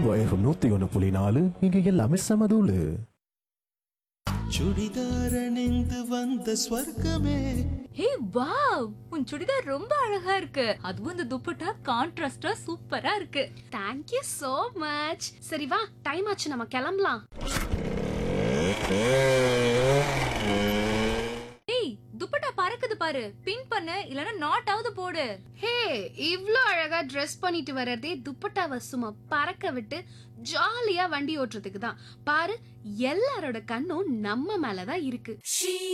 வைரம் நூத்தி ஒன்னு புள்ளி நாலு இங்க எல்லாமே சமதூளு சுடிதார் அணிந்து வந்த ஸ்வர்க்கமே ஹே வாவ் உன் சுடிதார் ரொம்ப அழகா இருக்கு அதுவும் இந்த துப்பட்டா கான்ட்ராஸ்டா சூப்பரா இருக்கு தேங்க் யூ so மச் சரி வா டைம் ஆச்சு நம்ம கிளம்பலாம் ஏய் துப்பட்டா பறக்குது பாரு பின் பண்ணு இல்லனா நாட் ஆவது போடு ஹே இவ்ளோ அழகா ட்ரெஸ் பண்ணிட்டு வர்றதே துப்பட்டாவை சும்மா பறக்க விட்டு ஜாலியா வண்டி ஓட்டுறதுக்கு தான் பாரு எல்லாரோட கண்ணும் நம்ம மேல தான் இருக்கு